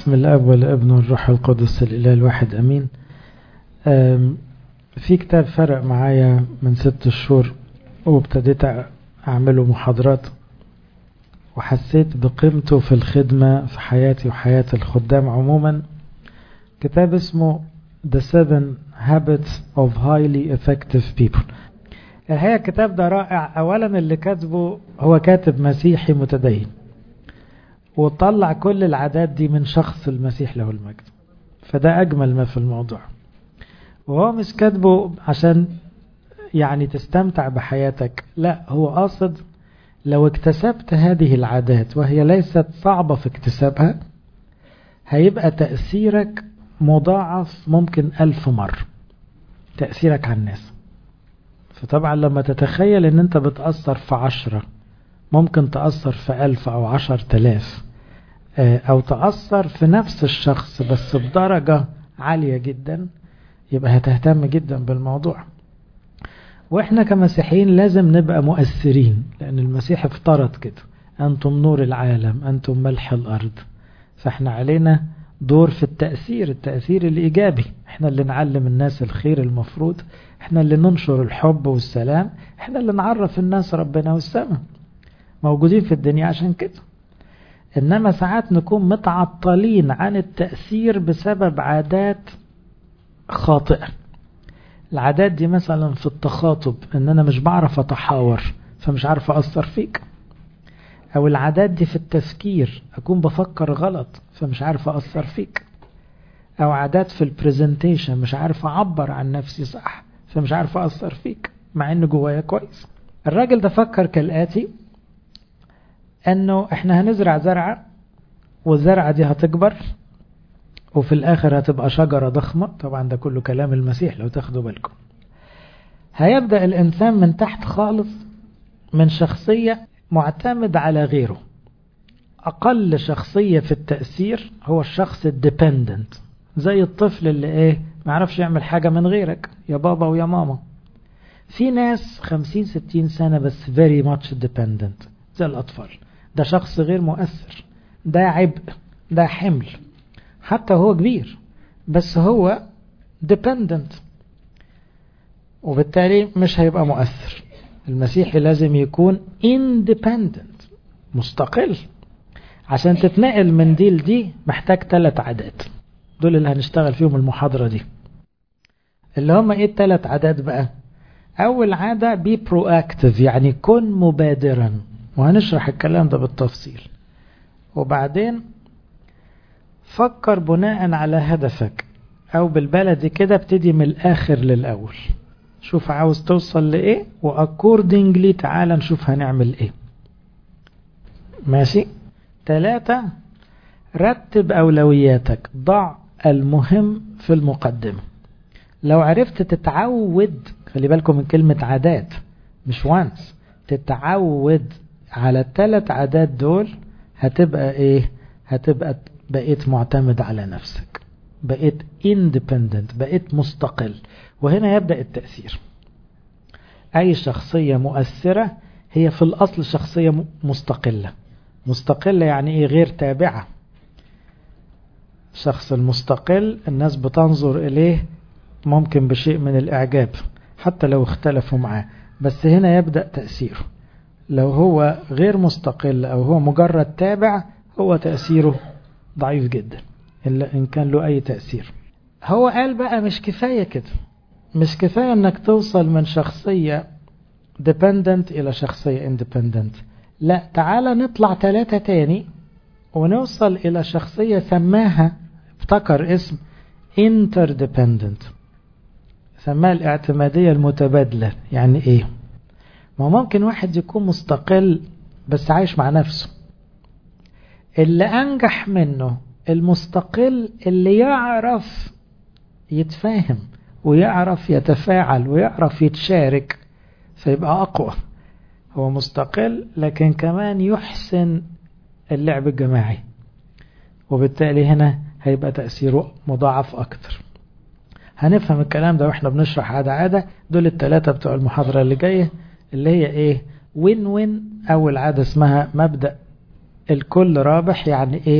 بسم الاب والابن والروح القدس الاله الواحد امين في كتاب فرق معايا من ست شهور وابتديت اعمله محاضرات وحسيت بقيمته في الخدمة في حياتي وحياة الخدام عموما كتاب اسمه The Seven Habits of Highly Effective People الحقيقة الكتاب ده رائع أولا اللي كاتبه هو كاتب مسيحي متدين وطلع كل العادات دي من شخص المسيح له المجد فده أجمل ما في الموضوع وهو مش كاتبه عشان يعني تستمتع بحياتك لا هو قاصد لو اكتسبت هذه العادات وهي ليست صعبة في اكتسابها هيبقى تأثيرك مضاعف ممكن ألف مرة تأثيرك على الناس فطبعا لما تتخيل ان انت بتأثر في عشرة ممكن تأثر في ألف أو عشر تلاف أو تأثر في نفس الشخص بس بدرجة عالية جدا يبقى هتهتم جدا بالموضوع واحنا كمسيحيين لازم نبقى مؤثرين لأن المسيح افترض كده أنتم نور العالم أنتم ملح الأرض فاحنا علينا دور في التأثير التأثير الإيجابي احنا اللي نعلم الناس الخير المفروض احنا اللي ننشر الحب والسلام احنا اللي نعرف الناس ربنا والسماء موجودين في الدنيا عشان كده انما ساعات نكون متعطلين عن التأثير بسبب عادات خاطئة العادات دي مثلا في التخاطب ان انا مش بعرف اتحاور فمش عارف اثر فيك او العادات دي في التفكير اكون بفكر غلط فمش عارف اثر فيك او عادات في البرزنتيشن مش عارف اعبر عن نفسي صح فمش عارف اثر فيك مع ان جوايا كويس الراجل ده فكر كالاتي انه احنا هنزرع زرعة والزرعة دي هتكبر وفي الاخر هتبقى شجرة ضخمة طبعا ده كله كلام المسيح لو تاخدوا بالكم هيبدأ الانسان من تحت خالص من شخصية معتمد على غيره اقل شخصية في التأثير هو الشخص الديبندنت زي الطفل اللي ايه ما يعرفش يعمل حاجة من غيرك يا بابا ويا ماما في ناس خمسين ستين سنة بس very much dependent زي الأطفال ده شخص غير مؤثر ده عبء ده حمل حتى هو كبير بس هو dependent وبالتالي مش هيبقى مؤثر المسيحي لازم يكون independent مستقل عشان تتنقل من دي لدي محتاج ثلاث عادات دول اللي هنشتغل فيهم المحاضرة دي اللي هم ايه الثلاث عادات بقى اول عادة بي برو اكتف يعني كن مبادرا وهنشرح الكلام ده بالتفصيل وبعدين فكر بناء على هدفك او بالبلدي كده ابتدي من الاخر للاول شوف عاوز توصل لايه واكوردنجلي تعال نشوف هنعمل ايه ماشي ثلاثة رتب أولوياتك ضع المهم في المقدمة لو عرفت تتعود خلي بالكم من كلمة عادات مش وانس تتعود على الثلاث عادات دول هتبقى ايه هتبقى بقيت معتمد على نفسك بقيت independent بقيت مستقل وهنا يبدأ التأثير أي شخصية مؤثرة هي في الأصل شخصية مستقلة مستقلة يعني ايه غير تابعة الشخص المستقل الناس بتنظر إليه ممكن بشيء من الإعجاب حتى لو اختلفوا معاه بس هنا يبدأ تأثيره لو هو غير مستقل أو هو مجرد تابع هو تأثيره ضعيف جدا إلا إن كان له أي تأثير هو قال بقى مش كفاية كده مش كفاية انك توصل من شخصية dependent إلى شخصية independent لا تعالى نطلع ثلاثة تاني ونوصل إلى شخصية سماها ابتكر اسم interdependent سماها الاعتمادية المتبادلة يعني ايه ما ممكن واحد يكون مستقل بس عايش مع نفسه اللي أنجح منه المستقل اللي يعرف يتفاهم ويعرف يتفاعل ويعرف يتشارك فيبقى أقوى هو مستقل لكن كمان يحسن اللعب الجماعي وبالتالي هنا هيبقى تأثيره مضاعف أكتر هنفهم الكلام ده واحنا بنشرح عادة عادة دول الثلاثة بتوع المحاضرة اللي جاية اللي هي ايه وين وين أول عادة اسمها مبدأ الكل رابح يعني ايه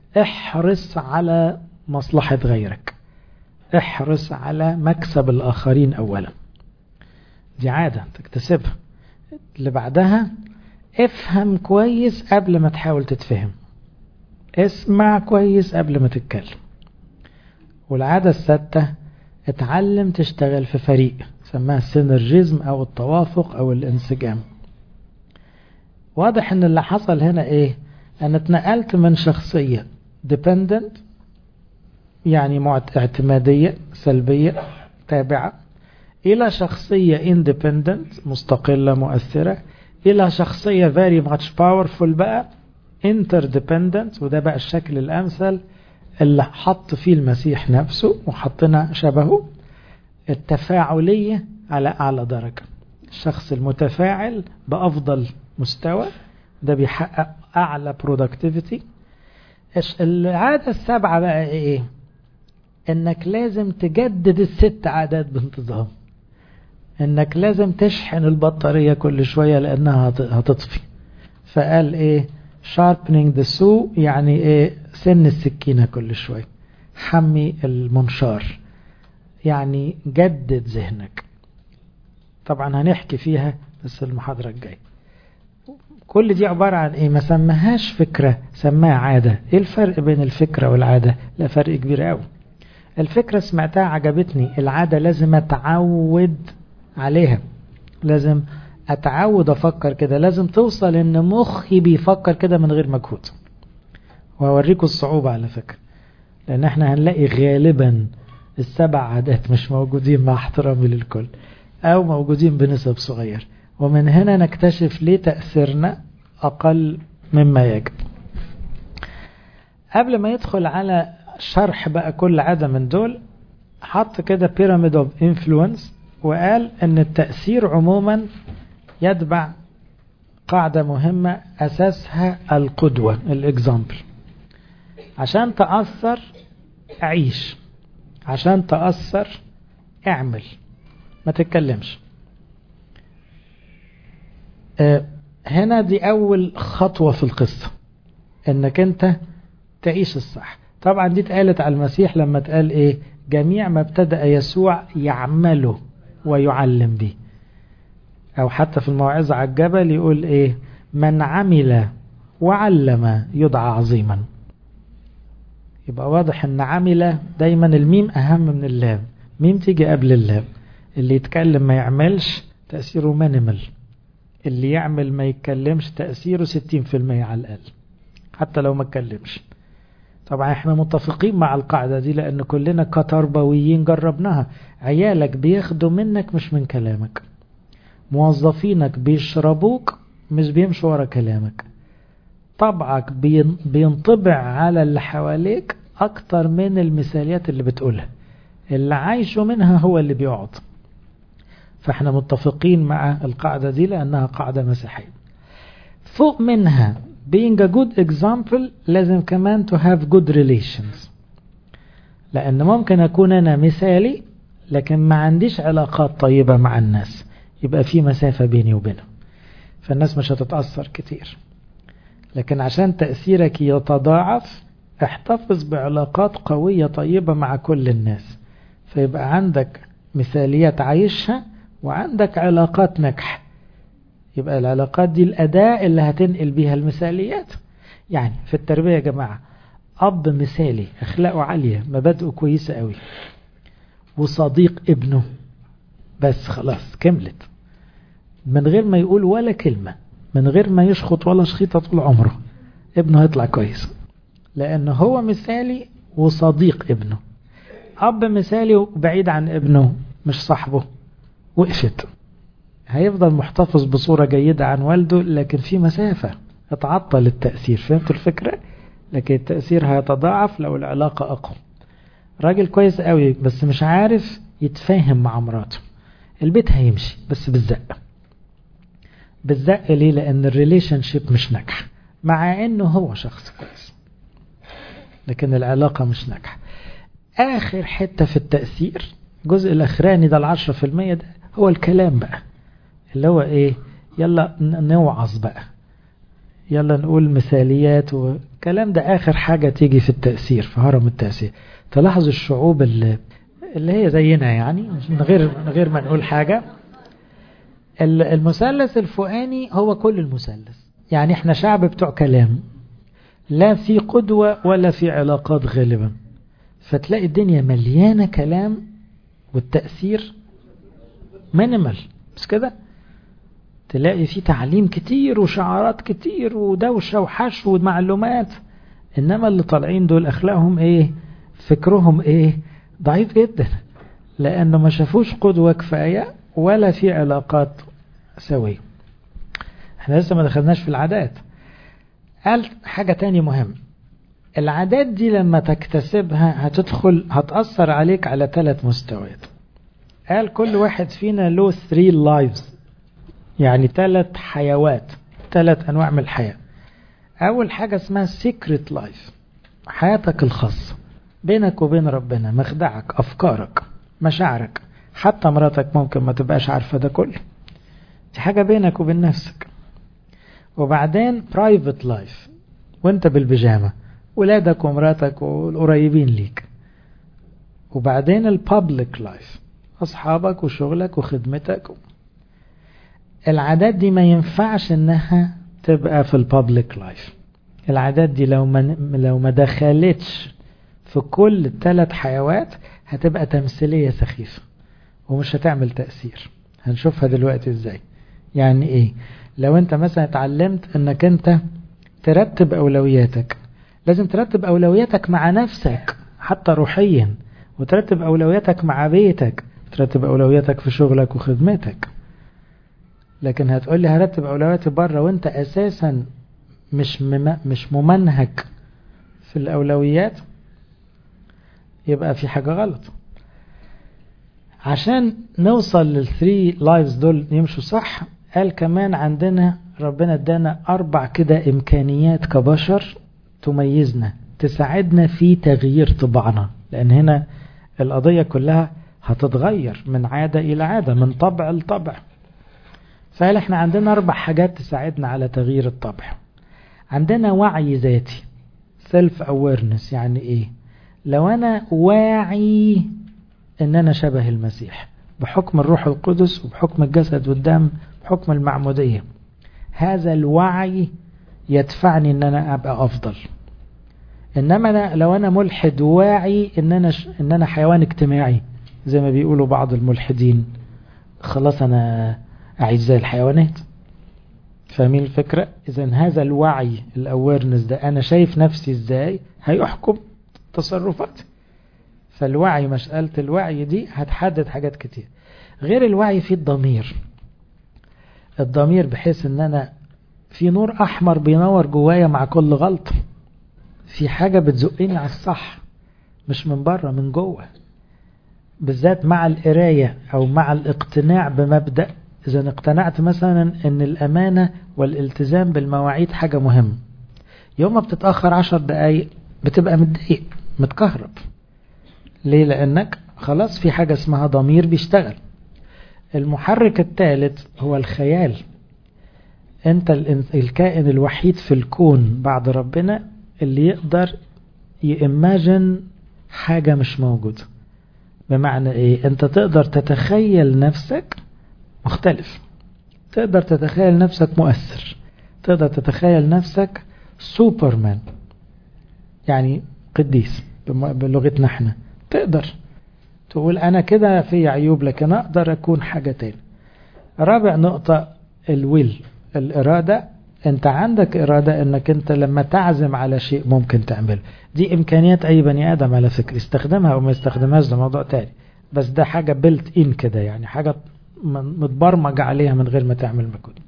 احرص على مصلحة غيرك احرص على مكسب الآخرين أولا دي عادة تكتسبها اللي بعدها افهم كويس قبل ما تحاول تتفهم اسمع كويس قبل ما تتكلم والعادة السادسة اتعلم تشتغل في فريق سماها السينرجيزم او التوافق او الانسجام واضح ان اللي حصل هنا ايه انا اتنقلت من شخصية dependent يعني اعتمادية سلبية تابعة الى شخصية independent مستقلة مؤثرة الى شخصية very much powerful بقى interdependent وده بقى الشكل الامثل اللي حط فيه المسيح نفسه وحطنا شبهه التفاعلية على أعلى درجة الشخص المتفاعل بأفضل مستوى ده بيحقق أعلى productivity العادة السابعة بقى إيه إنك لازم تجدد الست عادات بانتظام إنك لازم تشحن البطارية كل شوية لأنها هتطفي فقال إيه sharpening the saw يعني إيه سن السكينة كل شوية حمي المنشار يعني جدد ذهنك طبعا هنحكي فيها بس المحاضرة الجاية كل دي عبارة عن ايه ما سماهاش فكرة سماها عادة ايه الفرق بين الفكرة والعادة لا فرق كبير قوي الفكرة سمعتها عجبتني العادة لازم اتعود عليها لازم اتعود افكر كده لازم توصل ان مخي بيفكر كده من غير مجهود وهوريكم الصعوبة على فكرة لان احنا هنلاقي غالبا السبع عادات مش موجودين مع احترامي للكل او موجودين بنسب صغير ومن هنا نكتشف ليه تأثيرنا اقل مما يجب قبل ما يدخل على شرح بقى كل عادة من دول حط كده بيراميد اوف انفلونس وقال ان التأثير عموما يتبع قاعدة مهمة أساسها القدوة الإكزامبل عشان تأثر عيش عشان تأثر اعمل ما تتكلمش اه هنا دي أول خطوة في القصة إنك أنت تعيش الصح طبعا دي اتقالت على المسيح لما اتقال إيه جميع ما ابتدأ يسوع يعمله ويعلم به أو حتى في الموعظة على الجبل يقول إيه من عمل وعلم يدعى عظيما يبقى واضح ان عمل دايما الميم اهم من اللام ميم تيجي قبل اللام اللي يتكلم ما يعملش تأثيره مانيمال اللي يعمل ما يتكلمش تأثيره 60% على الأقل حتى لو ما اتكلمش طبعا احنا متفقين مع القاعدة دي لأن كلنا كتربويين جربناها عيالك بياخدوا منك مش من كلامك موظفينك بيشربوك مش بيمشوا ورا كلامك طبعك بينطبع على اللي حواليك أكتر من المثاليات اللي بتقولها اللي عايشه منها هو اللي بيقعد فاحنا متفقين مع القاعدة دي لأنها قاعدة مسيحية فوق منها being a good example لازم كمان to have good relations لأن ممكن أكون أنا مثالي لكن ما عنديش علاقات طيبة مع الناس يبقى في مسافة بيني وبينهم فالناس مش هتتأثر كتير لكن عشان تأثيرك يتضاعف احتفظ بعلاقات قوية طيبة مع كل الناس فيبقى عندك مثاليات عايشها وعندك علاقات نجح يبقى العلاقات دي الأداة اللي هتنقل بيها المثاليات يعني في التربية يا جماعة أب مثالي أخلاقه عالية مبادئه كويسة قوي وصديق ابنه بس خلاص كملت من غير ما يقول ولا كلمة من غير ما يشخط ولا شخيطة طول عمره ابنه هيطلع كويس لأنه هو مثالي وصديق ابنه أب مثالي وبعيد عن ابنه مش صاحبه وقفت هيفضل محتفظ بصورة جيدة عن والده لكن في مسافة اتعطل التأثير فهمتوا الفكرة لكن التأثير هيتضاعف لو العلاقة أقوى راجل كويس قوي بس مش عارف يتفاهم مع مراته البيت هيمشي بس بالزق بالزق ليه لأن الريليشن شيب مش ناجحة مع انه هو شخص كويس لكن العلاقة مش ناجحة آخر حتة في التأثير الجزء الأخراني ده العشرة في المية ده هو الكلام بقى اللي هو إيه يلا نوعظ بقى يلا نقول مثاليات والكلام ده آخر حاجة تيجي في التأثير في هرم التأثير تلاحظ الشعوب اللي, اللي هي زينا يعني من غير من غير ما نقول حاجة المثلث الفوقاني هو كل المثلث يعني احنا شعب بتوع كلام لا في قدوة ولا في علاقات غالبا فتلاقي الدنيا مليانة كلام والتأثير مينيمال بس كده تلاقي في تعليم كتير وشعارات كتير ودوشة وحشو ومعلومات إنما اللي طالعين دول أخلاقهم إيه فكرهم إيه ضعيف جدا لأنه ما شافوش قدوة كفاية ولا في علاقات سوية احنا لسه ما دخلناش في العادات قال حاجة تاني مهم العادات دي لما تكتسبها هتدخل هتأثر عليك على ثلاث مستويات قال كل واحد فينا له 3 lives يعني ثلاث حيوات ثلاث أنواع من الحياة أول حاجة اسمها secret life حياتك الخاصة بينك وبين ربنا مخدعك أفكارك مشاعرك حتى مراتك ممكن ما تبقاش عارفة ده كله دي حاجة بينك وبين نفسك وبعدين private life وانت بالبيجامة ولادك ومراتك والقريبين ليك وبعدين البابليك لايف أصحابك وشغلك وخدمتك العادات دي ما ينفعش انها تبقى في البابليك لايف العادات دي لو ما لو ما دخلتش في كل الثلاث حيوات هتبقى تمثيلية سخيفة ومش هتعمل تأثير هنشوفها دلوقتي ازاي يعني ايه لو انت مثلا اتعلمت انك انت ترتب اولوياتك لازم ترتب اولوياتك مع نفسك حتى روحيا وترتب اولوياتك مع بيتك ترتب اولوياتك في شغلك وخدمتك لكن هتقول لي هرتب اولوياتي بره وانت اساسا مش مش ممنهج في الاولويات يبقى في حاجه غلط عشان نوصل للثري لايفز دول يمشوا صح قال كمان عندنا ربنا ادانا اربع كده امكانيات كبشر تميزنا تساعدنا في تغيير طباعنا لان هنا القضية كلها هتتغير من عادة الى عادة من طبع لطبع فقال احنا عندنا اربع حاجات تساعدنا على تغيير الطبع عندنا وعي ذاتي سيلف awareness يعني ايه لو انا واعي ان انا شبه المسيح بحكم الروح القدس وبحكم الجسد والدم بحكم المعمودية هذا الوعي يدفعني ان انا ابقى افضل انما أنا لو انا ملحد واعي ان انا ش... ان انا حيوان اجتماعي زي ما بيقولوا بعض الملحدين خلاص انا اعيش زي الحيوانات فاهمين الفكرة اذا هذا الوعي الاويرنس ده انا شايف نفسي ازاي هيحكم تصرفاتي فالوعي مسألة الوعي دي هتحدد حاجات كتير غير الوعي في الضمير الضمير بحيث ان انا في نور احمر بينور جوايا مع كل غلطة في حاجة بتزقني على الصح مش من بره من جوه بالذات مع القراية او مع الاقتناع بمبدأ اذا اقتنعت مثلا ان الامانة والالتزام بالمواعيد حاجة مهمة يوم ما بتتأخر عشر دقايق بتبقى متضايق متكهرب ليه لانك خلاص في حاجة اسمها ضمير بيشتغل المحرك الثالث هو الخيال انت الكائن الوحيد في الكون بعد ربنا اللي يقدر يإماجن حاجة مش موجودة بمعنى ايه انت تقدر تتخيل نفسك مختلف تقدر تتخيل نفسك مؤثر تقدر تتخيل نفسك سوبرمان يعني قديس بلغتنا احنا تقدر تقول انا كده في عيوب لكن اقدر اكون حاجة تاني رابع نقطة الويل الارادة انت عندك ارادة انك انت لما تعزم على شيء ممكن تعمله دي امكانيات اي بني ادم على فكرة يستخدمها او ما يستخدمهاش ده موضوع تاني بس ده حاجة بلت ان كده يعني حاجة متبرمج عليها من غير ما تعمل مجهود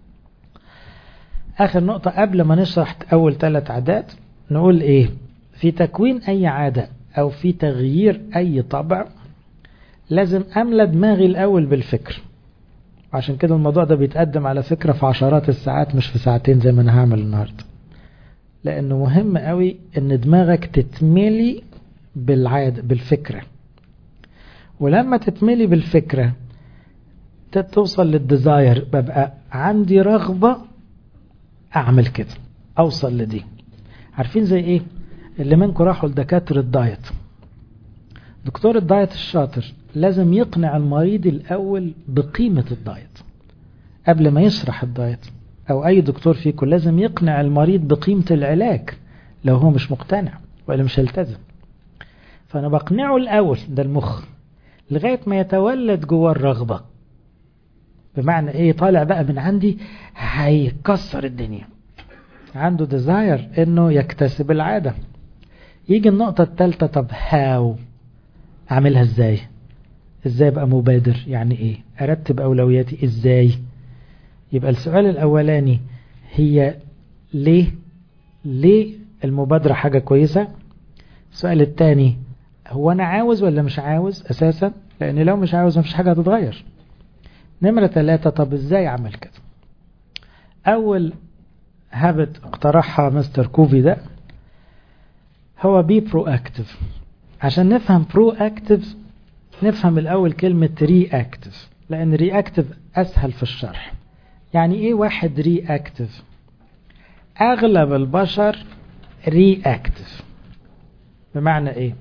اخر نقطة قبل ما نشرح اول ثلاث عادات نقول ايه في تكوين اي عادة او في تغيير اي طبع لازم املى دماغي الاول بالفكر عشان كده الموضوع ده بيتقدم على فكرة في عشرات الساعات مش في ساعتين زي ما انا هعمل النهاردة لانه مهم قوي ان دماغك تتملي بالعادة بالفكرة ولما تتملي بالفكرة توصل للديزاير ببقى عندي رغبة اعمل كده اوصل لدي عارفين زي ايه اللي منكم راحوا لدكاتره الدايت دكتور الدايت الشاطر لازم يقنع المريض الاول بقيمه الدايت قبل ما يشرح الدايت او اي دكتور فيكم لازم يقنع المريض بقيمه العلاج لو هو مش مقتنع ولا مش هيلتزم فانا بقنعه الاول ده المخ لغايه ما يتولد جواه الرغبه بمعنى ايه طالع بقى من عندي هيكسر الدنيا عنده ديزاير انه يكتسب العاده يجي النقطه الثالثه طب هاو اعملها ازاي ازاي ابقى مبادر يعني ايه ارتب اولوياتي ازاي يبقى السؤال الاولاني هي ليه ليه المبادرة حاجة كويسة السؤال الثاني هو أنا عاوز ولا مش عاوز أساسا لأن لو مش عاوز مفيش حاجة هتتغير نمرة ثلاثة طب إزاي أعمل كده أول هابت اقترحها مستر كوفي ده هو بي برو اكتف عشان نفهم برو اكتف نفهم الأول كلمة ري اكتف لأن ري اكتف أسهل في الشرح يعني إيه واحد ري اكتف أغلب البشر ري اكتف بمعنى ايه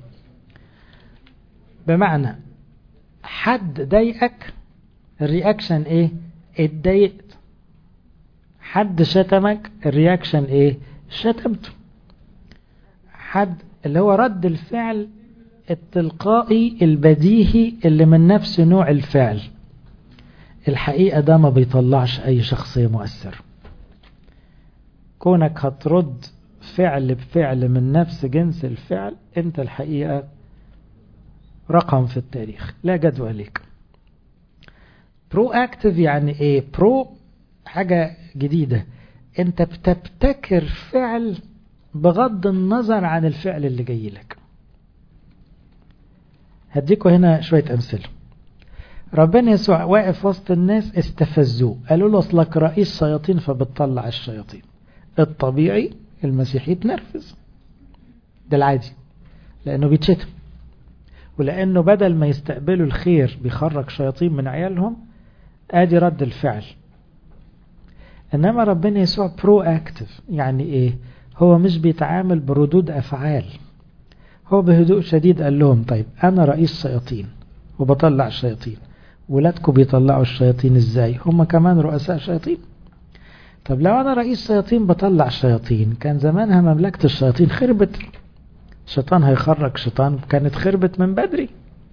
بمعنى حد ضايقك الرياكشن ايه اتضايقت حد شتمك الرياكشن ايه شتمته حد اللي هو رد الفعل التلقائي البديهي اللي من نفس نوع الفعل الحقيقة ده ما بيطلعش اي شخصية مؤثرة كونك هترد فعل بفعل من نفس جنس الفعل انت الحقيقة رقم في التاريخ لا جدوى ليك برو اكتف يعني ايه برو حاجة جديدة انت بتبتكر فعل بغض النظر عن الفعل اللي جاي لك هديكوا هنا شوية امثله ربنا يسوع واقف وسط الناس استفزوه قالوا له اصلك رئيس شياطين فبتطلع الشياطين الطبيعي المسيح يتنرفز ده العادي لانه بيتشتم ولانه بدل ما يستقبلوا الخير بيخرج شياطين من عيالهم ادي رد الفعل انما ربنا يسوع برو اكتف يعني ايه هو مش بيتعامل بردود افعال هو بهدوء شديد قال لهم طيب انا رئيس شياطين وبطلع الشياطين ولادكم بيطلعوا الشياطين ازاي هم كمان رؤساء شياطين طب لو انا رئيس شياطين بطلع الشياطين كان زمانها مملكة الشياطين خربت شيطان هيخرج شيطان كانت خربت من بدري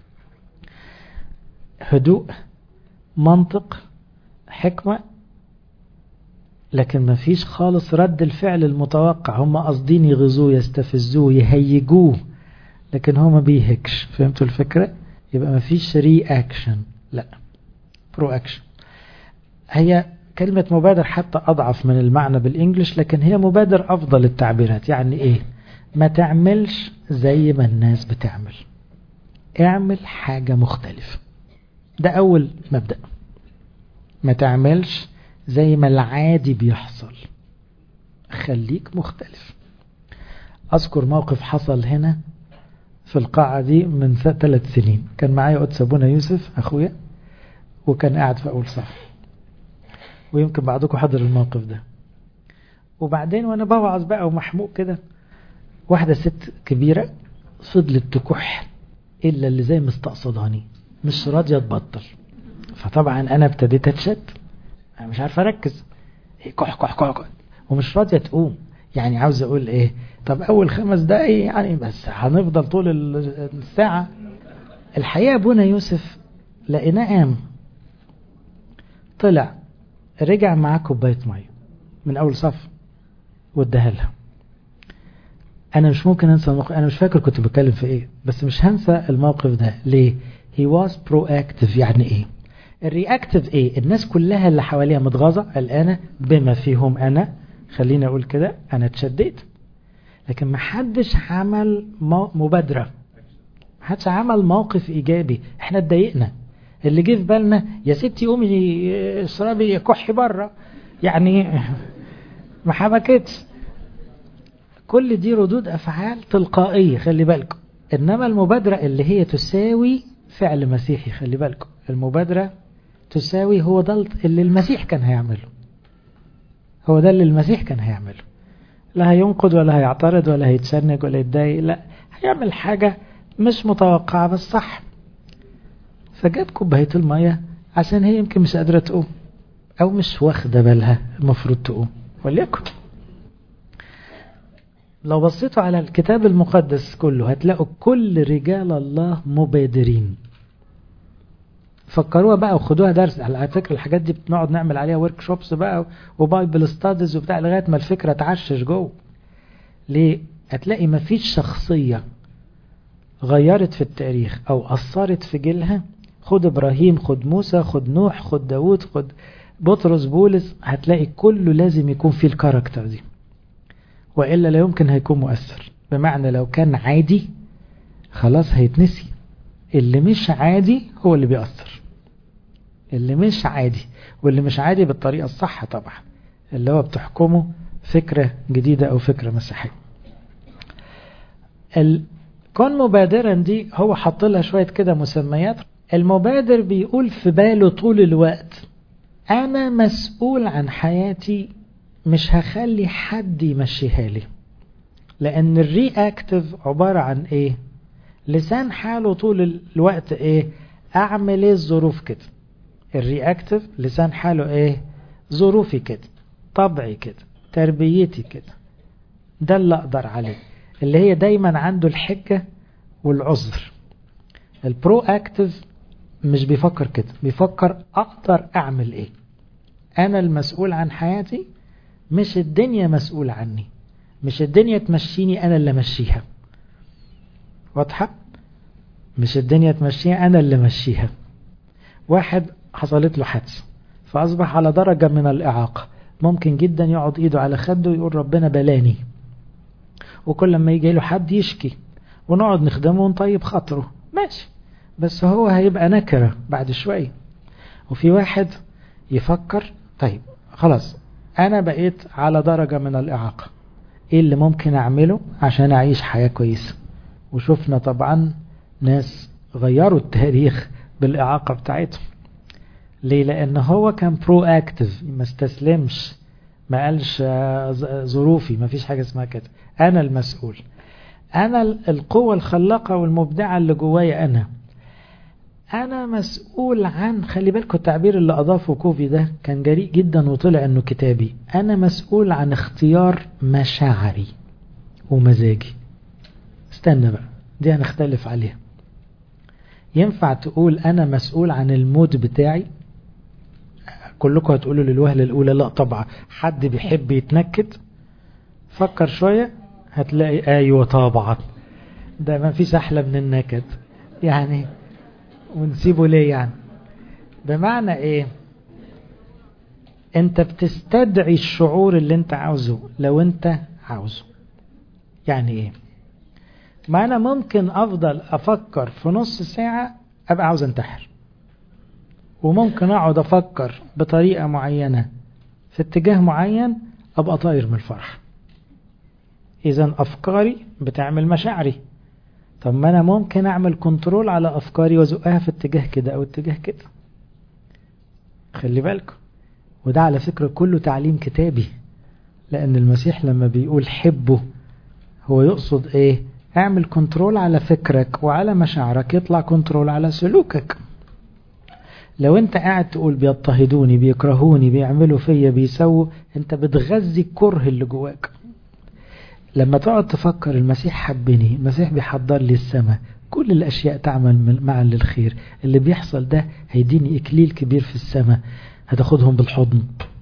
هدوء منطق حكمة لكن ما فيش خالص رد الفعل المتوقع هم قاصدين يغزوه يستفزوه يهيجوه لكن هو ما بيهكش فهمتوا الفكرة يبقى ما فيش ري اكشن لا برو اكشن هي كلمة مبادر حتى أضعف من المعنى بالإنجلش لكن هي مبادر أفضل التعبيرات يعني إيه ما تعملش زي ما الناس بتعمل اعمل حاجة مختلفة ده أول مبدأ ما تعملش زي ما العادي بيحصل خليك مختلف أذكر موقف حصل هنا في القاعة دي من ثلاث سنين كان معايا قدس أبونا يوسف أخويا وكان قاعد في أول صف ويمكن بعضكم حضر الموقف ده وبعدين وانا بوعظ بقى ومحموق كده واحدة ست كبيرة فضلت تكح إلا اللي زي مستقصداني مش راضية تبطل فطبعا أنا ابتديت أتشد أنا مش عارف أركز هي كح كح كح كح ومش راضية تقوم يعني عاوز أقول إيه طب أول خمس دقايق يعني بس هنفضل طول الساعة الحقيقة أبونا يوسف لقيناه قام طلع رجع معاه كوباية مية من أول صف واداها لها أنا مش ممكن أنسى الموقف أنا مش فاكر كنت بتكلم في إيه بس مش هنسى الموقف ده ليه he was proactive يعني إيه الرياكتيف إيه الناس كلها اللي حواليها متغاظة قلقانة بما فيهم أنا خليني أقول كده أنا اتشديت لكن ما حدش عمل مبادرة ما حدش عمل موقف إيجابي احنا اتضايقنا اللي جه في بالنا يا ستي قومي اشربي كحي بره يعني ما حبكتش كل دي ردود افعال تلقائيه خلي بالكم انما المبادره اللي هي تساوي فعل مسيحي خلي بالكم المبادره تساوي هو ده اللي المسيح كان هيعمله هو ده اللي المسيح كان هيعمله لا هينقد ولا هيعترض ولا هيتشنج ولا يتضايق لا هيعمل حاجة مش متوقعة بس صح فجاب كوباية المية عشان هي يمكن مش قادرة تقوم أو مش واخدة بالها المفروض تقوم وليكن لو بصيتوا على الكتاب المقدس كله هتلاقوا كل رجال الله مبادرين فكروها بقى وخدوها درس على فكره الحاجات دي بنقعد نعمل عليها ورك شوبس بقى وبايبل ستاديز وبتاع لغايه ما الفكره تعشش جوه ليه هتلاقي ما فيش شخصيه غيرت في التاريخ او اثرت في جيلها خد ابراهيم خد موسى خد نوح خد داوود خد بطرس بولس هتلاقي كله لازم يكون فيه الكاركتر دي وإلا لا يمكن هيكون مؤثر بمعنى لو كان عادي خلاص هيتنسي اللي مش عادي هو اللي بيأثر اللي مش عادي واللي مش عادي بالطريقة الصح طبعا اللي هو بتحكمه فكرة جديدة أو فكرة مسيحية كون مبادرا دي هو حط لها شوية كده مسميات المبادر بيقول في باله طول الوقت أنا مسؤول عن حياتي مش هخلي حد يمشيها لي لأن الرياكتيف عبارة عن إيه لسان حاله طول الوقت إيه أعمل إيه الظروف كده الرياكتيف لسان حاله إيه ظروفي كده طبعي كده تربيتي كده ده اللي أقدر عليه اللي هي دايما عنده الحجة والعذر البرو اكتيف مش بيفكر كده بيفكر اقدر اعمل ايه انا المسؤول عن حياتي مش الدنيا مسؤول عني مش الدنيا تمشيني انا اللي امشيها واضحه مش الدنيا تمشيها انا اللي امشيها واحد حصلت له حادثه فاصبح على درجه من الاعاقه ممكن جدا يقعد ايده على خده ويقول ربنا بلاني وكل لما يجي له حد يشكي ونقعد نخدمه ونطيب خاطره ماشي بس هو هيبقى نكرة بعد شوية وفي واحد يفكر طيب خلاص أنا بقيت على درجة من الإعاقة إيه اللي ممكن أعمله عشان أعيش حياة كويسة وشفنا طبعا ناس غيروا التاريخ بالإعاقة بتاعتهم ليه لأن هو كان برو أكتف ما استسلمش ما قالش ظروفي ما فيش حاجة اسمها كده أنا المسؤول أنا القوة الخلاقة والمبدعة اللي جوايا أنا أنا مسؤول عن خلي بالكم التعبير اللي أضافه كوفي ده كان جريء جدا وطلع إنه كتابي أنا مسؤول عن اختيار مشاعري ومزاجي استنى بقى دي هنختلف عليها ينفع تقول أنا مسؤول عن المود بتاعي كلكم هتقولوا للوهلة الأولى لا طبعا حد بيحب يتنكد فكر شوية هتلاقي أيوة طبعا ده ما فيش أحلى من النكد يعني ونسيبه ليه يعني بمعنى ايه انت بتستدعي الشعور اللي انت عاوزه لو انت عاوزه يعني ايه ما انا ممكن افضل افكر في نص ساعة ابقى عاوز انتحر وممكن اقعد افكر بطريقة معينة في اتجاه معين ابقى طاير من الفرح اذا افكاري بتعمل مشاعري طب ما انا ممكن اعمل كنترول على افكاري وازقها في اتجاه كده او اتجاه كده خلي بالكم وده على فكرة كله تعليم كتابي لان المسيح لما بيقول حبه هو يقصد ايه اعمل كنترول على فكرك وعلى مشاعرك يطلع كنترول على سلوكك لو انت قاعد تقول بيضطهدوني بيكرهوني بيعملوا فيا بيسووا انت بتغذي الكره اللي جواك لما تقعد تفكر المسيح حبني المسيح بيحضر لي السماء كل الأشياء تعمل معا للخير اللي بيحصل ده هيديني إكليل كبير في السماء هتاخدهم بالحضن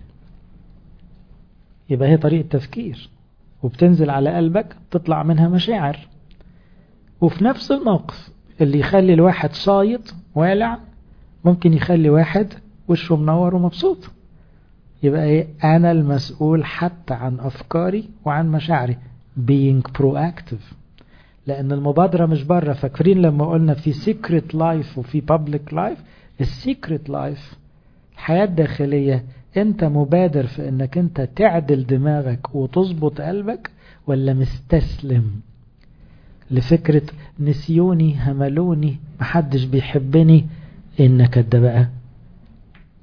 يبقى هي طريقة تفكير وبتنزل على قلبك تطلع منها مشاعر وفي نفس الموقف اللي يخلي الواحد صايط والع ممكن يخلي واحد وشه منور ومبسوط يبقى ايه انا المسؤول حتى عن افكاري وعن مشاعري being proactive لان المبادرة مش بره فاكرين لما قلنا في secret life وفي public life السيكريت لايف الحياة الداخلية انت مبادر في انك انت تعدل دماغك وتظبط قلبك ولا مستسلم لفكرة نسيوني هملوني محدش بيحبني انك ده بقى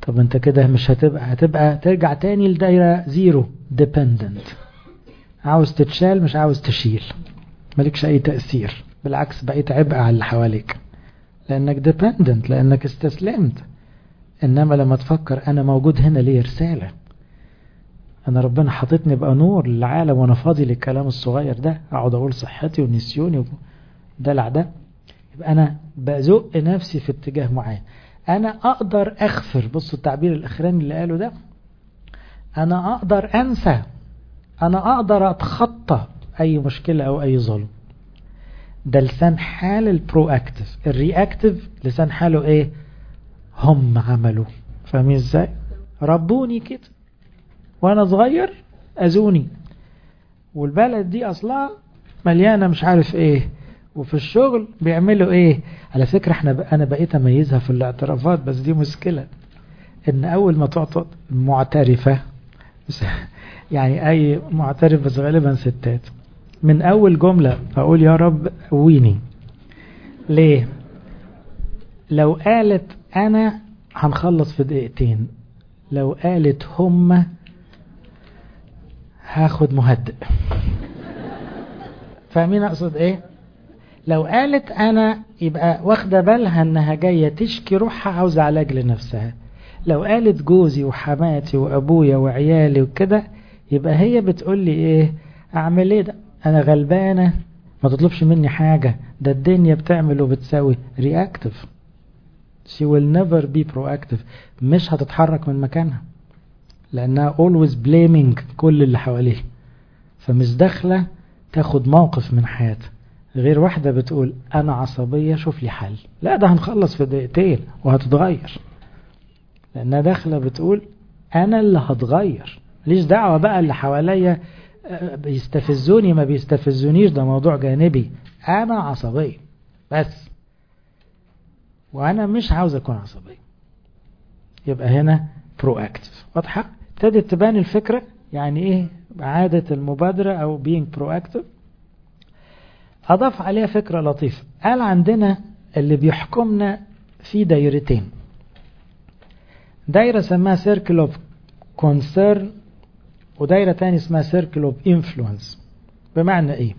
طب انت كده مش هتبقى هتبقى ترجع تاني لدايرة زيرو ديبندنت عاوز تتشال مش عاوز تشيل مالكش اي تأثير بالعكس بقيت عبء على اللي حواليك لانك ديبندنت لانك استسلمت انما لما تفكر انا موجود هنا ليه رسالة انا ربنا حاططني بقى نور للعالم وانا فاضي للكلام الصغير ده اقعد اقول صحتي ونسيوني ودلع ده يبقى انا بزق نفسي في اتجاه معين انا اقدر اغفر بصوا التعبير الاخراني اللي قاله ده انا اقدر انسى انا اقدر اتخطى اي مشكلة او اي ظلم ده لسان حال البرو اكتف الرياكتف لسان حاله ايه هم عملوا فاهمين ازاي ربوني كده وانا صغير اذوني والبلد دي اصلها مليانة مش عارف ايه وفي الشغل بيعملوا ايه على فكرة احنا انا بقيت اميزها في الاعترافات بس دي مشكلة ان اول ما تعطى معترفة يعني اي معترف بس غالبا ستات من اول جملة اقول يا رب قويني ليه لو قالت انا هنخلص في دقيقتين لو قالت هم هاخد مهدئ فاهمين اقصد ايه لو قالت انا يبقى واخده بالها انها جايه تشكي روحها عاوزه علاج لنفسها لو قالت جوزي وحماتي وابويا وعيالي وكده يبقى هي بتقول لي ايه اعمل ايه ده انا غلبانه ما تطلبش مني حاجه ده الدنيا بتعمل وبتساوي رياكتيف she will never be proactive مش هتتحرك من مكانها لانها always blaming كل اللي حواليه فمش داخله تاخد موقف من حياتها غير واحدة بتقول أنا عصبية شوف لي حل لا ده هنخلص في دقيقتين وهتتغير لأنها داخلة بتقول أنا اللي هتغير ليش دعوة بقى اللي حواليا بيستفزوني ما بيستفزونيش ده موضوع جانبي أنا عصبية بس وأنا مش عاوز أكون عصبية يبقى هنا برو اكتف واضحة ابتدت تبان الفكرة يعني ايه عادة المبادرة او being proactive أضاف عليها فكرة لطيفة قال عندنا اللي بيحكمنا في دايرتين دايرة سماها circle of concern ودايرة تاني اسمها circle of influence بمعنى ايه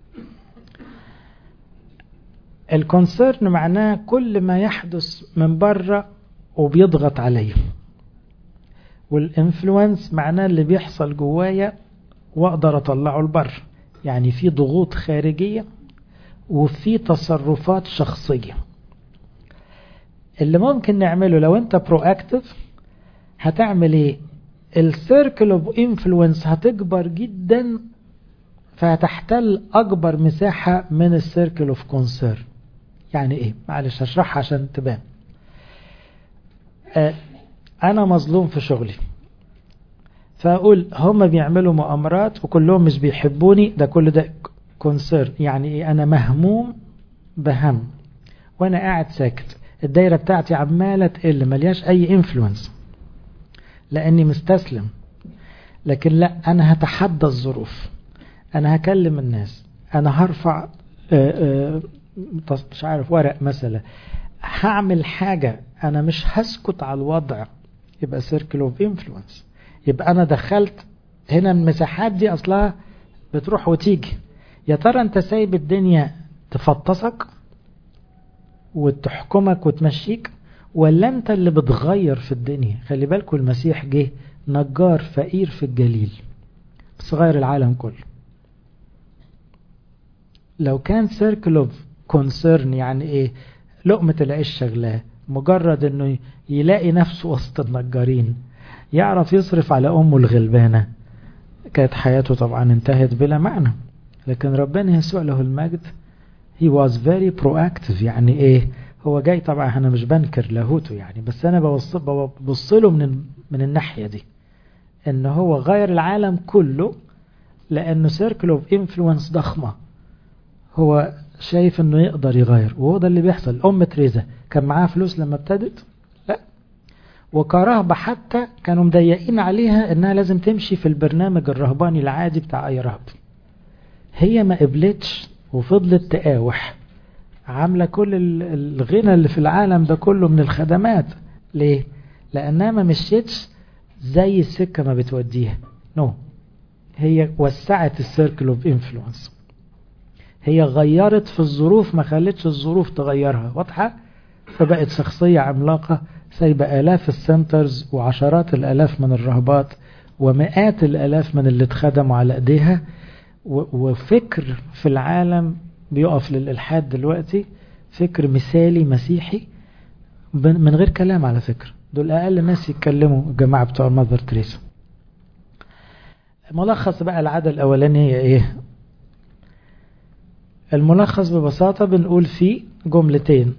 الكونسيرن معناه كل ما يحدث من بره وبيضغط عليه والانفلونس معناه اللي بيحصل جوايا واقدر اطلعه لبره يعني في ضغوط خارجية وفي تصرفات شخصية اللي ممكن نعمله لو انت برو اكتف هتعمل ايه السيركل اوف انفلونس هتكبر جدا فهتحتل اكبر مساحة من السيركل اوف كونسيرن يعني ايه معلش هشرحها عشان تبان آه انا مظلوم في شغلي فاقول هم بيعملوا مؤامرات وكلهم مش بيحبوني ده كل ده كونسير يعني ايه انا مهموم بهم وانا قاعد ساكت الدايره بتاعتي عماله تقل ملياش اي انفلونس لاني مستسلم لكن لا انا هتحدى الظروف انا هكلم الناس انا هرفع آآ آآ مش عارف ورق مثلا هعمل حاجه انا مش هسكت على الوضع يبقى سيركل اوف انفلونس يبقى انا دخلت هنا المساحات دي اصلها بتروح وتيجي يا ترى انت سايب الدنيا تفطسك وتحكمك وتمشيك ولا انت اللي بتغير في الدنيا خلي بالكم المسيح جه نجار فقير في الجليل بس غير العالم كله لو كان سيركل اوف كونسيرن يعني ايه لقمة العيش شغلاه مجرد انه يلاقي نفسه وسط النجارين يعرف يصرف على أمه الغلبانة كانت حياته طبعا انتهت بلا معنى لكن ربنا يسوع له المجد he was very proactive يعني ايه هو جاي طبعا انا مش بنكر لاهوته يعني بس انا ببص له من من الناحيه دي ان هو غير العالم كله لانه سيركل اوف انفلونس ضخمه هو شايف انه يقدر يغير وهو ده اللي بيحصل ام تريزا كان معاها فلوس لما ابتدت لا وكرهبة حتى كانوا مضيقين عليها انها لازم تمشي في البرنامج الرهباني العادي بتاع اي رهب هي ما قبلتش وفضلت تقاوح عاملة كل الغنى اللي في العالم ده كله من الخدمات ليه؟ لأنها ما مشيتش زي السكة ما بتوديها نو no. هي وسعت السيركل اوف انفلونس هي غيرت في الظروف ما خلتش الظروف تغيرها واضحة فبقت شخصية عملاقة سايبة آلاف السنترز وعشرات الآلاف من الرهبات ومئات الآلاف من اللي اتخدموا على ايديها وفكر في العالم بيقف للإلحاد دلوقتي فكر مثالي مسيحي من غير كلام على فكرة دول أقل ناس يتكلموا الجماعة بتوع ماذر تريسا ملخص بقى العادة الأولانية إيه الملخص ببساطة بنقول فيه جملتين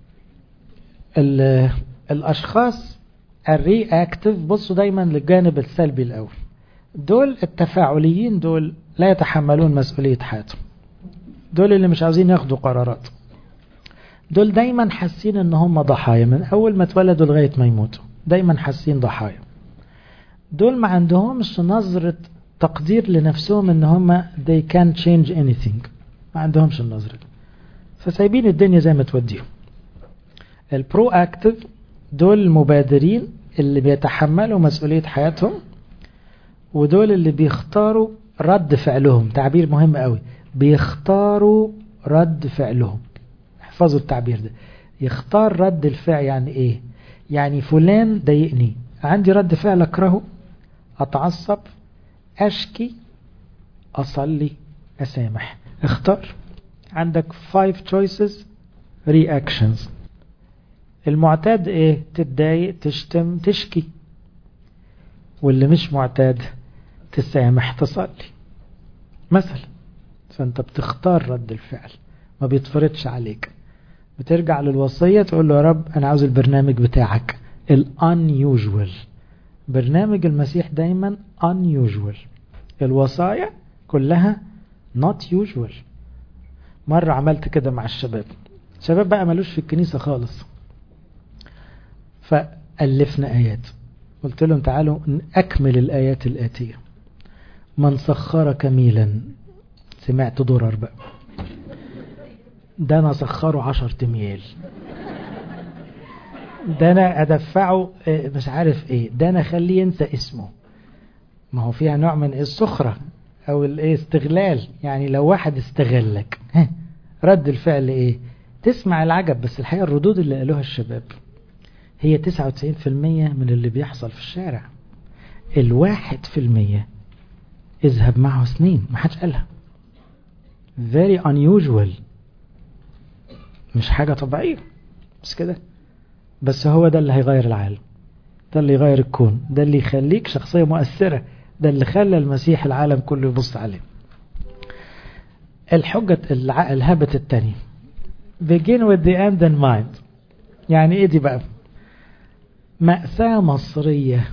الأشخاص الري اكتف بصوا دايما للجانب السلبي الأول دول التفاعليين دول لا يتحملون مسؤولية حياتهم دول اللي مش عاوزين ياخدوا قرارات دول دايما حاسين ان هم ضحايا من اول ما اتولدوا لغاية ما يموتوا دايما حاسين ضحايا دول ما عندهمش نظرة تقدير لنفسهم ان هم they can change anything ما عندهمش النظرة دي فسايبين الدنيا زي ما توديهم البرو اكتف دول المبادرين اللي بيتحملوا مسؤولية حياتهم ودول اللي بيختاروا رد فعلهم تعبير مهم قوي بيختاروا رد فعلهم احفظوا التعبير ده يختار رد الفعل يعني ايه يعني فلان ضايقني عندي رد فعل اكرهه اتعصب اشكي اصلي اسامح اختار عندك five choices reactions المعتاد ايه تتضايق تشتم تشكي واللي مش معتاد تسامح تصلي مثلا فانت بتختار رد الفعل ما بيتفرضش عليك بترجع للوصية تقول له يا رب انا عاوز البرنامج بتاعك unusual برنامج المسيح دايما unusual الوصايا كلها not usual مرة عملت كده مع الشباب الشباب بقى ملوش في الكنيسة خالص فألفنا آيات قلت لهم تعالوا أكمل الآيات الآتية من سخرك ميلا سمعت درر بقى ده أنا سخره عشر تميال ده أنا أدفعه مش عارف إيه ده أنا أخليه ينسى اسمه ما هو فيها نوع من السخرة أو الإيه استغلال يعني لو واحد استغلك رد الفعل إيه تسمع العجب بس الحقيقة الردود اللي قالوها الشباب هي 99% من اللي بيحصل في الشارع الواحد في المية اذهب معه سنين ما حدش قالها very unusual مش حاجة طبيعية بس كده بس هو ده اللي هيغير العالم ده اللي يغير الكون ده اللي يخليك شخصية مؤثرة ده اللي خلى المسيح العالم كله يبص عليه الحجة الهبة التانية begin with the end in mind يعني ايه دي بقى مأساة مصرية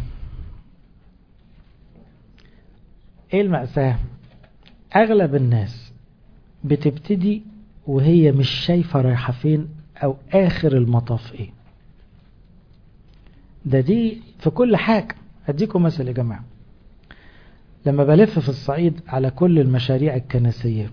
ايه المأساة اغلب الناس بتبتدي وهي مش شايفة رايحة فين او اخر المطاف ايه ده دي في كل حاجة اديكم مثل يا جماعة لما بلف في الصعيد على كل المشاريع الكنسية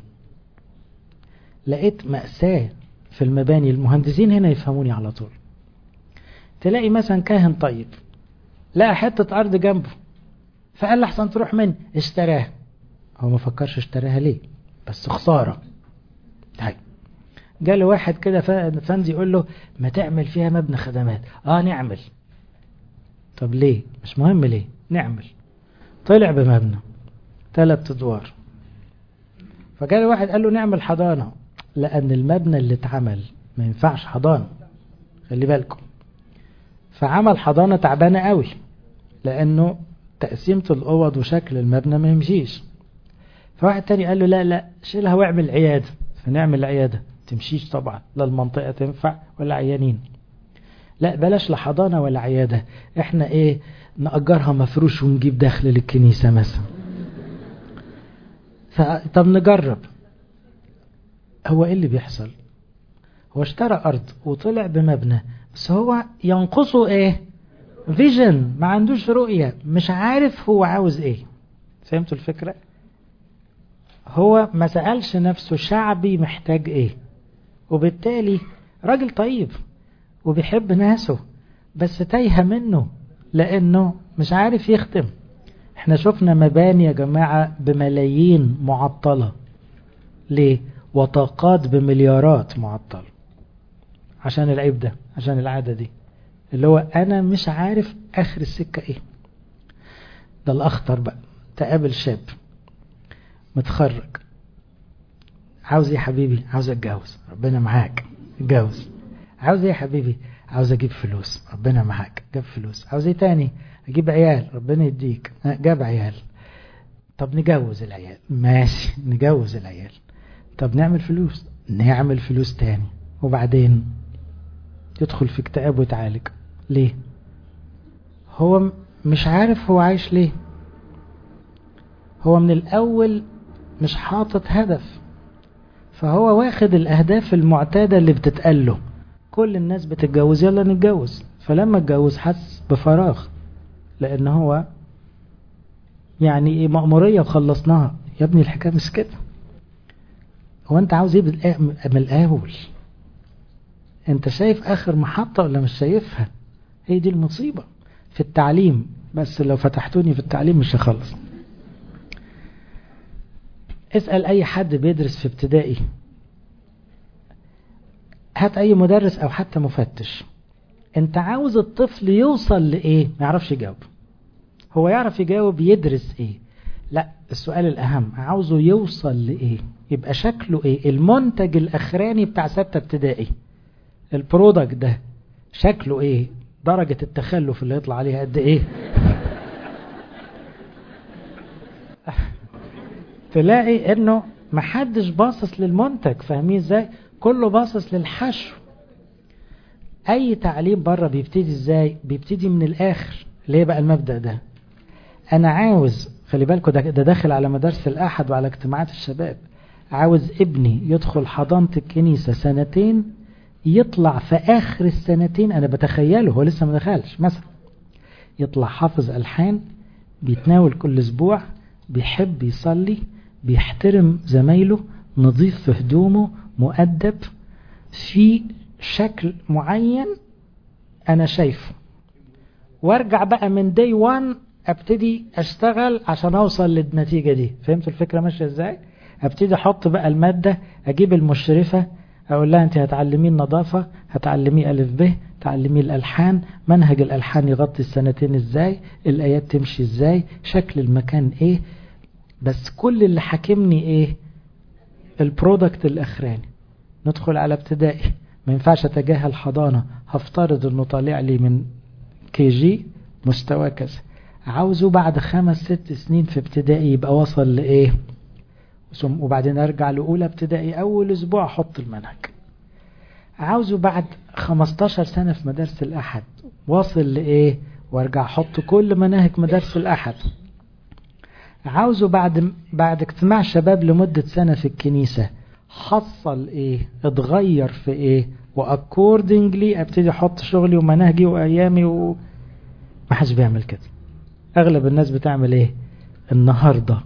لقيت مأساة في المباني المهندسين هنا يفهموني على طول تلاقي مثلا كاهن طيب لقى حتة أرض جنبه فقال لحسن تروح من اشتراها هو ما فكرش اشتراها ليه بس خسارة طيب جاله واحد كده فنزي يقول له ما تعمل فيها مبنى خدمات اه نعمل طب ليه مش مهم ليه نعمل طلع بمبنى ثلاث ادوار فجاله واحد قال له نعمل حضانة لأن المبنى اللي اتعمل ما ينفعش حضانة خلي بالكم فعمل حضانة تعبانة قوي لأنه تقسيمة الأوض وشكل المبنى ما يمشيش فواحد تاني قال له لا لا شيلها واعمل عيادة فنعمل عيادة تمشيش طبعا لا المنطقة تنفع ولا عيانين لا بلاش لا حضانة ولا عيادة احنا ايه نأجرها مفروش ونجيب دخل للكنيسة مثلا طب نجرب هو ايه اللي بيحصل هو اشترى ارض وطلع بمبنى بس هو ينقصه ايه فيجن ما عندوش رؤية مش عارف هو عاوز ايه فهمتوا الفكرة هو ما سألش نفسه شعبي محتاج ايه وبالتالي راجل طيب وبيحب ناسه بس تايهة منه لانه مش عارف يختم احنا شفنا مباني يا جماعة بملايين معطلة ليه وطاقات بمليارات معطلة عشان العيب ده عشان العادة دي اللي هو انا مش عارف اخر السكة ايه ده الاخطر بقى تقابل شاب متخرج عاوز ايه يا حبيبي عاوز اتجوز ربنا معاك اتجوز عاوز ايه يا حبيبي عاوز اجيب فلوس ربنا معاك جاب فلوس عاوز ايه تاني اجيب عيال ربنا يديك جاب عيال طب نجوز العيال ماشي نجوز العيال طب نعمل فلوس نعمل فلوس تاني وبعدين يدخل في اكتئاب ويتعالج ليه هو مش عارف هو عايش ليه هو من الاول مش حاطط هدف فهو واخد الاهداف المعتادة اللي بتتقاله كل الناس بتتجوز يلا نتجوز فلما اتجوز حس بفراغ لان هو يعني ايه مأمورية وخلصناها يا ابني الحكاية مش كده هو انت عاوز ايه من الاول انت شايف اخر محطة ولا مش شايفها هي دي المصيبة في التعليم بس لو فتحتوني في التعليم مش هخلص اسأل اي حد بيدرس في ابتدائي هات اي مدرس او حتى مفتش انت عاوز الطفل يوصل لايه ما يعرفش يجاوب هو يعرف يجاوب يدرس ايه لا السؤال الاهم عاوزه يوصل لايه يبقى شكله ايه المنتج الاخراني بتاع ستة ابتدائي البرودكت ده شكله ايه درجة التخلف اللي يطلع عليها قد ايه تلاقي انه محدش باصص للمنتج فاهمين ازاي كله باصص للحشو اي تعليم بره بيبتدي ازاي بيبتدي من الاخر ليه بقى المبدأ ده انا عاوز خلي بالكم ده, ده داخل على مدارس الاحد وعلى اجتماعات الشباب عاوز ابني يدخل حضانة الكنيسة سنتين يطلع في اخر السنتين انا بتخيله هو لسه ما دخلش مثلا يطلع حافظ الحان بيتناول كل اسبوع بيحب يصلي بيحترم زمايله نظيف في هدومه مؤدب في شكل معين انا شايفه وارجع بقى من دي وان ابتدي اشتغل عشان اوصل للنتيجة دي فهمتوا الفكرة ماشية ازاي ابتدي احط بقى المادة اجيب المشرفة اقول لها انت هتعلميه النظافة هتعلميه الف ب تعلميه الالحان منهج الالحان يغطي السنتين ازاي الايات تمشي ازاي شكل المكان ايه بس كل اللي حاكمني ايه البرودكت الاخراني ندخل على ابتدائي ما ينفعش اتجاهل حضانة هفترض انه طالع لي من كي جي مستوى كذا عاوزه بعد خمس ست سنين في ابتدائي يبقى وصل لايه وبعدين ارجع لاولى ابتدائي اول اسبوع احط المنهج عاوزه بعد 15 سنة في مدارس الاحد واصل لايه وارجع احط كل مناهج مدارس الاحد عاوزه بعد بعد اجتماع شباب لمدة سنة في الكنيسة حصل ايه اتغير في ايه واكوردنجلي ابتدي احط شغلي ومناهجي وايامي و ما حدش بيعمل كده اغلب الناس بتعمل ايه النهارده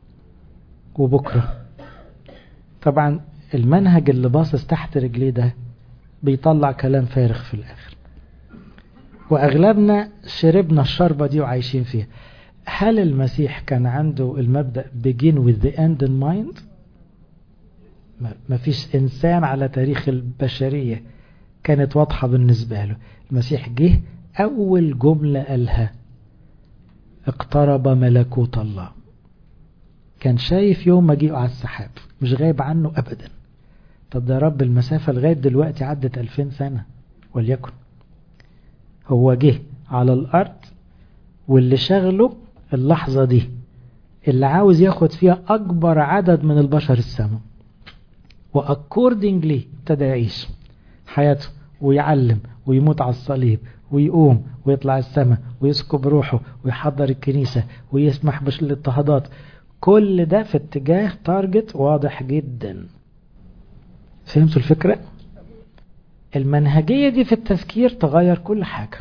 وبكره طبعا المنهج اللي باصص تحت رجليه ده بيطلع كلام فارغ في الاخر واغلبنا شربنا الشربة دي وعايشين فيها هل المسيح كان عنده المبدأ begin with the end in mind ما فيش انسان على تاريخ البشرية كانت واضحة بالنسبة له المسيح جه اول جملة قالها اقترب ملكوت الله كان شايف يوم مجيئه على السحاب مش غايب عنه ابدا طب ده رب المسافة لغاية دلوقتي عدت ألفين سنة وليكن هو جه على الأرض واللي شغله اللحظة دي اللي عاوز ياخد فيها أكبر عدد من البشر السماء وأكوردنجلي ابتدى يعيش حياته ويعلم ويموت على الصليب ويقوم ويطلع السماء ويسكب روحه ويحضر الكنيسة ويسمح بالاضطهادات كل ده في اتجاه تارجت واضح جدا فهمتوا الفكرة المنهجية دي في التفكير تغير كل حاجة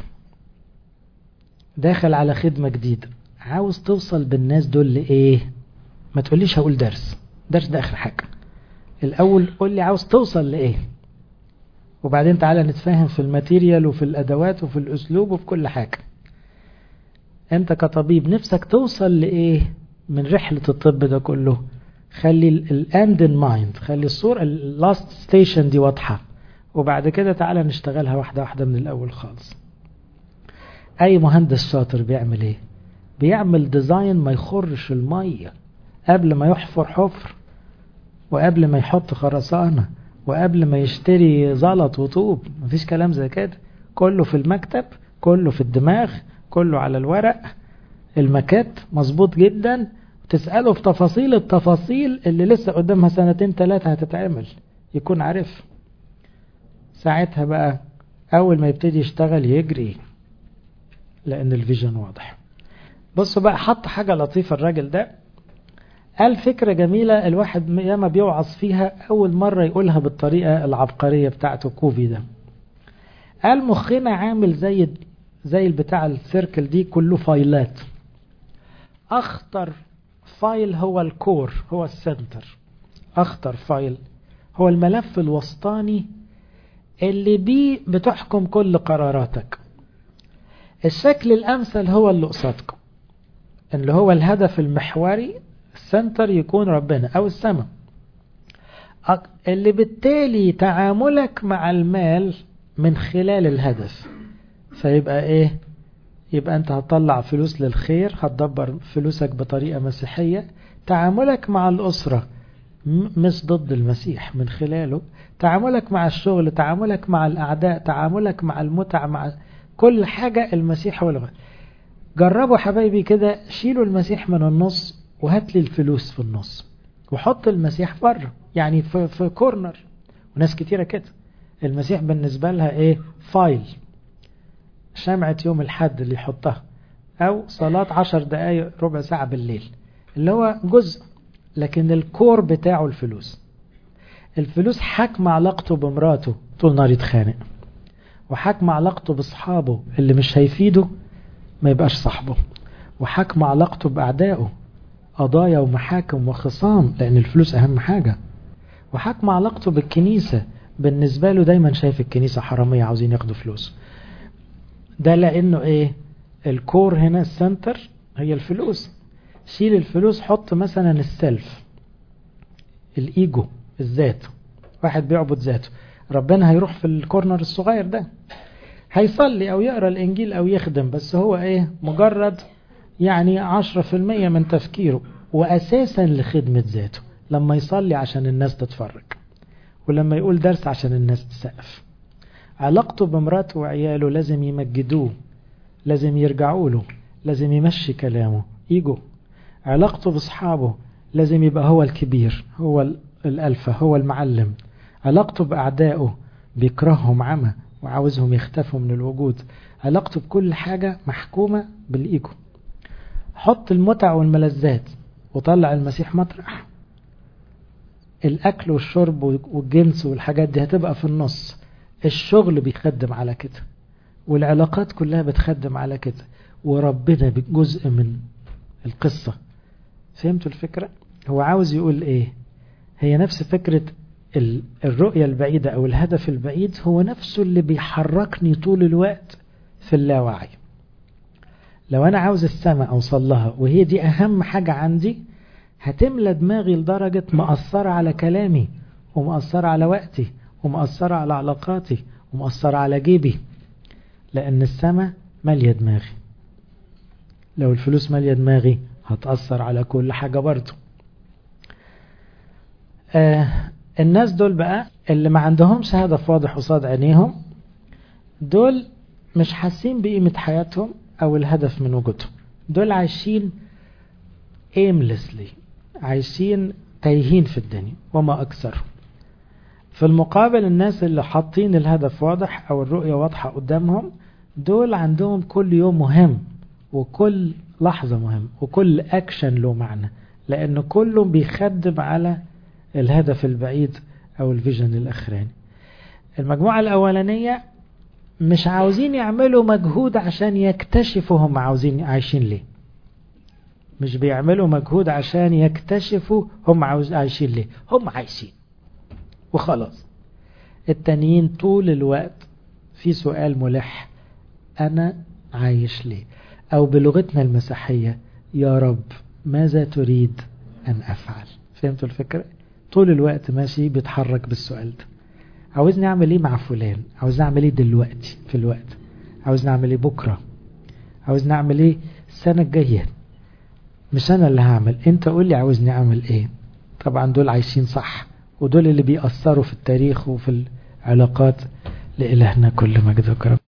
داخل على خدمة جديدة عاوز توصل بالناس دول لإيه ما تقوليش هقول درس درس ده آخر حاجة الأول قول لي عاوز توصل لإيه وبعدين تعالى نتفاهم في الماتيريال وفي الأدوات وفي الأسلوب وفي كل حاجة انت كطبيب نفسك توصل لايه من رحلة الطب ده كله خلي الاند ان مايند خلي الصورة اللاست ستيشن دي واضحة وبعد كده تعالى نشتغلها واحدة واحدة من الاول خالص اي مهندس شاطر بيعمل ايه بيعمل ديزاين ما يخرش المية قبل ما يحفر حفر وقبل ما يحط خرسانة وقبل ما يشتري زلط وطوب مفيش كلام زي كده كله في المكتب كله في الدماغ كله على الورق المكات مظبوط جدا تسأله في تفاصيل التفاصيل اللي لسه قدامها سنتين ثلاثة هتتعمل يكون عارف ساعتها بقى أول ما يبتدي يشتغل يجري لأن الفيجن واضح بصوا بقى حط حاجة لطيفة الراجل ده قال فكرة جميلة الواحد ياما بيوعظ فيها أول مرة يقولها بالطريقة العبقرية بتاعته كوفي ده قال مخنا عامل زي زي البتاع السيركل دي كله فايلات أخطر فايل هو الكور هو السنتر أخطر فايل هو الملف الوسطاني اللي بيه بتحكم كل قراراتك الشكل الأمثل هو اللي قصادكم اللي هو الهدف المحوري السنتر يكون ربنا أو السماء اللي بالتالي تعاملك مع المال من خلال الهدف فيبقى ايه يبقى انت هتطلع فلوس للخير هتدبر فلوسك بطريقة مسيحية تعاملك مع الأسرة مش ضد المسيح من خلاله تعاملك مع الشغل تعاملك مع الأعداء تعاملك مع المتع مع كل حاجة المسيح هو الغير جربوا حبايبي كده شيلوا المسيح من النص وهات لي الفلوس في النص وحط المسيح بره يعني في, في كورنر وناس كتيرة كده المسيح بالنسبة لها ايه فايل شمعة يوم الحد اللي يحطها او صلاة عشر دقايق ربع ساعة بالليل اللي هو جزء لكن الكور بتاعه الفلوس الفلوس حكم علاقته بمراته طول نهار يتخانق وحكم علاقته باصحابه اللي مش هيفيده ما يبقاش صاحبه وحكم علاقته بأعدائه قضايا ومحاكم وخصام لأن الفلوس أهم حاجة وحكم علاقته بالكنيسة بالنسبة له دايما شايف الكنيسة حرامية عاوزين ياخدوا فلوس ده لأنه إيه الكور هنا السنتر هي الفلوس شيل الفلوس حط مثلا السلف الإيجو الذات واحد بيعبد ذاته ربنا هيروح في الكورنر الصغير ده هيصلي أو يقرأ الإنجيل أو يخدم بس هو إيه مجرد يعني عشرة في المية من تفكيره وأساسا لخدمة ذاته لما يصلي عشان الناس تتفرج ولما يقول درس عشان الناس تسقف علاقته بمراته وعياله لازم يمجدوه لازم يرجعوا له لازم يمشي كلامه يجو علاقته باصحابه لازم يبقى هو الكبير هو الألفة هو المعلم علاقته بأعدائه بيكرههم عمى وعاوزهم يختفوا من الوجود علاقته بكل حاجة محكومة بالإيجو حط المتع والملذات وطلع المسيح مطرح الأكل والشرب والجنس والحاجات دي هتبقى في النص الشغل بيخدم على كده والعلاقات كلها بتخدم على كده وربنا جزء من القصة فهمتوا الفكرة هو عاوز يقول ايه هي نفس فكرة الرؤية البعيدة او الهدف البعيد هو نفسه اللي بيحركني طول الوقت في اللاوعي لو انا عاوز السماء اوصل لها وهي دي اهم حاجة عندي هتملى دماغي لدرجة مأثرة على كلامي ومأثرة على وقتي ومأثرة على علاقاتي ومأثرة على جيبي لأن السماء مالية دماغي لو الفلوس مالية دماغي هتأثر على كل حاجة برضو آه الناس دول بقى اللي ما عندهمش هدف واضح قصاد عينيهم دول مش حاسين بقيمة حياتهم أو الهدف من وجودهم دول عايشين aimlessly عايشين تايهين في الدنيا وما أكثرهم في المقابل الناس اللي حاطين الهدف واضح أو الرؤية واضحة قدامهم دول عندهم كل يوم مهم وكل لحظة مهم وكل أكشن له معنى لأن كله بيخدم على الهدف البعيد أو الفيجن الأخراني المجموعة الأولانية مش عاوزين يعملوا مجهود عشان يكتشفوا هم عاوزين عايشين ليه مش بيعملوا مجهود عشان يكتشفوا هم عايشين ليه هم عايشين وخلاص التانيين طول الوقت في سؤال ملح أنا عايش ليه أو بلغتنا المسيحية يا رب ماذا تريد أن أفعل فهمتوا الفكرة طول الوقت ماشي بيتحرك بالسؤال ده عاوزني أعمل إيه مع فلان عاوزني أعمل إيه دلوقتي في الوقت عاوزني أعمل إيه بكرة عاوزني أعمل إيه السنة الجاية مش أنا اللي هعمل أنت قول لي عاوزني أعمل إيه طبعا دول عايشين صح ودول اللي بيأثروا في التاريخ وفي العلاقات لإلهنا كل مجد وكرم